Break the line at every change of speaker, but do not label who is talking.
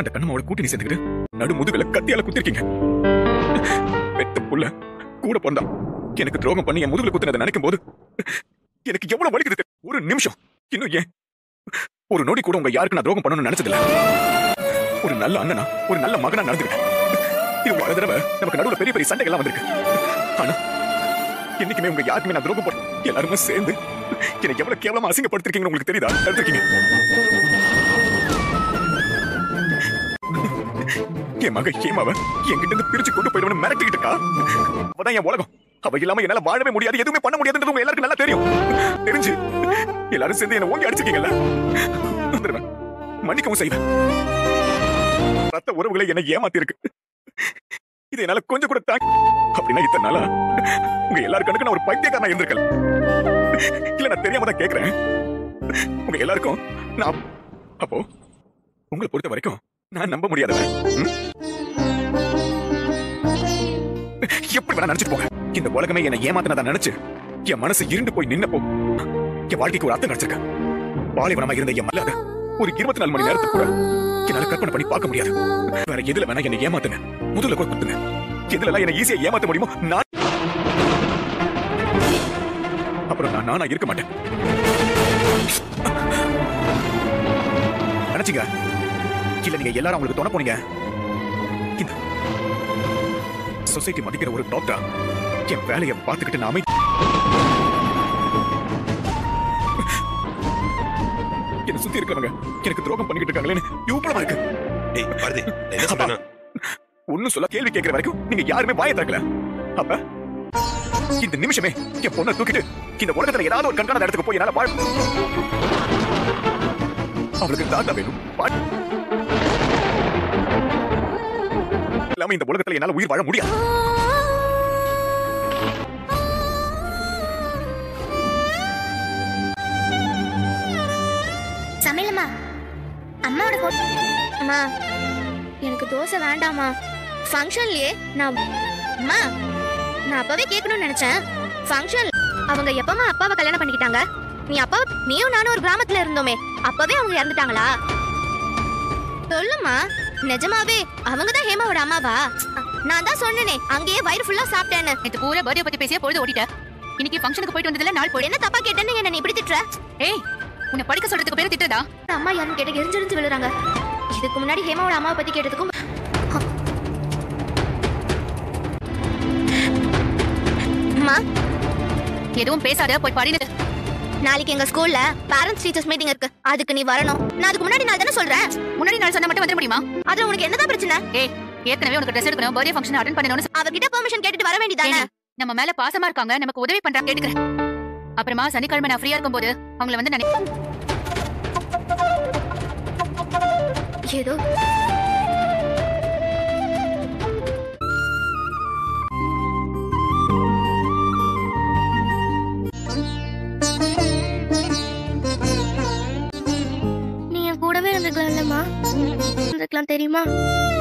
அந்த கண்ணம்மாவோட கூட்டணி சேர்ந்துக்கிட்டு நடு முதுகுல கத்தியால குத்திருக்கீங்க பெத்த புள்ள கூட பிறந்தா எனக்கு துரோகம் பண்ணி என் முதுகுல குத்துனதை நினைக்கும் போது எனக்கு எவ்வளவு வலிக்குது தெரியுமா? ஒரு நிமிஷம் இன்னும் ஏன் ஒரு நொடி கூட உங்க யாருக்கு நான் துரோகம் பண்ணணும்னு நினைச்சதில்ல ஒரு நல்ல அண்ணனா ஒரு நல்ல மகனா நடந்துருக்கேன் இது பல தடவை நமக்கு நடுவுல பெரிய பெரிய சண்டைகள்லாம் வந்திருக்கு ஆனா என்னைக்குமே உங்க யாருக்குமே நான் துரோகம் பண்ண எல்லாருமே சேர்ந்து என்னை எவ்வளவு கேவலமா அசிங்கப்படுத்திருக்கீங்கன்னு உங்களுக்கு தெரியுதா தடுத்திருக்கீங்க என் மக ஹேமாவ என்கிட்ட இருந்து பிரிச்சு கொண்டு போயிடுவேன் மிரட்டிக்கிட்டு இருக்கா அவதான் என் உலகம் அவ இல்லாம என்னால வாழவே முடியாது எதுவுமே பண்ண முடியாதுன்றது உங்க எல்லாருக்கும் நல்லா தெரியும் தெரிஞ்சு எல்லாரும் சேர்ந்து என்ன ஓங்கி அடிச்சிருக்கீங்கல்ல வந்துடுவேன் மன்னிக்கவும் செய்வேன் ரத்த உறவுகளை என்ன ஏமாத்தி இருக்கு இது என்னால கொஞ்சம் கூட தாங்க அப்படின்னா இத்தனை நாளா உங்க எல்லாரும் கணக்கு நான் ஒரு பைத்தியக்காரனா இருந்திருக்கல இல்ல நான் தெரியாம தான் கேக்குறேன் உங்க எல்லாருக்கும் நான் அப்போ உங்களை பொறுத்த வரைக்கும் நான் நம்ப முடியாதவன் ம்? எப்படி வேணா நினைச்சிட்டு போங்க இந்த உலகமே என்னை ஏமாத்தினதா நினைச்சு என் மனசு இருண்டு போய் நின்னப்போ என் வாழ்க்கைக்கு ஒரு அர்த்தம் கிடைச்சிருக்க பாலைவனமா இருந்த என் மல்லாத ஒரு இருபத்தி நாலு மணி நேரத்துக்கு கூட என்னால கற்பனை பண்ணி பார்க்க முடியாது வேற எதுல வேணா என்னை ஏமாத்துங்க முதல்ல கூட குத்துங்க எதுல எல்லாம் என்னை ஈஸியா ஏமாத்த முடியுமோ நான் அப்புறம் நான் நானா இருக்க மாட்டேன் நினைச்சீங்க இல்ல நீங்க எல்லாரும் அவங்களுக்கு துணை போனீங்க இந்த சொசைட்டி மதிக்கிற ஒரு டாக்டர் என் வேலையை பார்த்துக்கிட்டு நான் அமைதி என்ன சுத்தி இருக்கிறவங்க எனக்கு துரோகம் பண்ணிக்கிட்டு இருக்காங்களேன்னு இவ்வளவு இருக்கு
டேய் பாரதி நான் என்ன சொல்றேன்னா
ஒண்ணும் சொல்ல கேள்வி கேட்கிற வரைக்கும் நீங்க யாருமே வாயை திறக்கல அப்ப இந்த நிமிஷமே என் பொண்ணை தூக்கிட்டு இந்த உலகத்துல ஏதாவது ஒரு கண்காணாத இடத்துக்கு போய் என்னால வாழ அவளுக்கு தாத்தா வேணும் பாட்டி இல்லாம இந்த உலகத்துல என்னால உயிர் வாழ முடியாது
சமையலம்மா அம்மாவோட போட்டோ அம்மா எனக்கு தோசை வேண்டாம்மா ஃபங்க்ஷன்லயே நான் அம்மா நான் அப்பவே கேட்கணும்னு நினைச்சேன் ஃபங்க்ஷன் அவங்க எப்பமா அப்பாவை கல்யாணம் பண்ணிக்கிட்டாங்க நீ அப்பா நீயும் நானும் ஒரு கிராமத்துல இருந்தோமே அப்பவே அவங்க இறந்துட்டாங்களா சொல்லுமா நிஜமாவே அவங்க தான் ஹேமாவோட அம்மாவா நான் தான் சொன்னேனே அங்கேயே வயிறு ஃபுல்லா சாப்பிட்டேன்னு
நேத்து பூரா பர்த்டே பத்தி பேசியே பொழுது ஓடிட்ட இன்னைக்கு ஃபங்க்ஷனுக்கு போயிட்டு வந்ததுல நாள் போடு
என்ன தப்பா கேட்டேன்னு என்ன நீ இப்படி திட்டுற
ஏய் உன்னை படிக்க சொல்றதுக்கு பேரு திட்டுறதா
அம்மா யாருன்னு கேட்ட எரிஞ்செரிஞ்சு விழுறாங்க இதுக்கு முன்னாடி ஹேமாவோட அம்மாவை பத்தி கேட்டதுக்கும் அம்மா
எதுவும் பேசாத போய் படினது
நாளைக்கு எங்க ஸ்கூல்ல பேரண்ட்ஸ் டீச்சர்ஸ் மீட்டிங் இருக்கு அதுக்கு நீ வரணும் நான் அதுக்கு முன்னாடி நாள் தானே சொல்றேன்
முன்னாடி நாள் சொன்னா மட்டும் வந்துட முடியுமா
அதுல உனக்கு என்னதான் பிரச்சனை
ஏய் ஏற்கனவே உனக்கு ட்ரெஸ் எடுக்கணும் பர்த்டே ஃபங்க்ஷன் அட்டன் பண்ணணும்னு
அவர்கிட்ட பெர்மிஷன் கேட்டுட்டு வர வேண்டியதானே
ஏய், நம்ம மேல பாசமா இருக்காங்க நமக்கு உதவி பண்றாங்க கேட்டுக்கிறேன் அப்புறமா சனிக்கிழமை நான் ஃப்ரீயா இருக்கும்போது அவங்கள வந்து நினை
ஏதோ நீ என் கூடவே இருந்திருக்கலாம் இல்லம்மா இருந்திருக்கலாம் தெரியுமா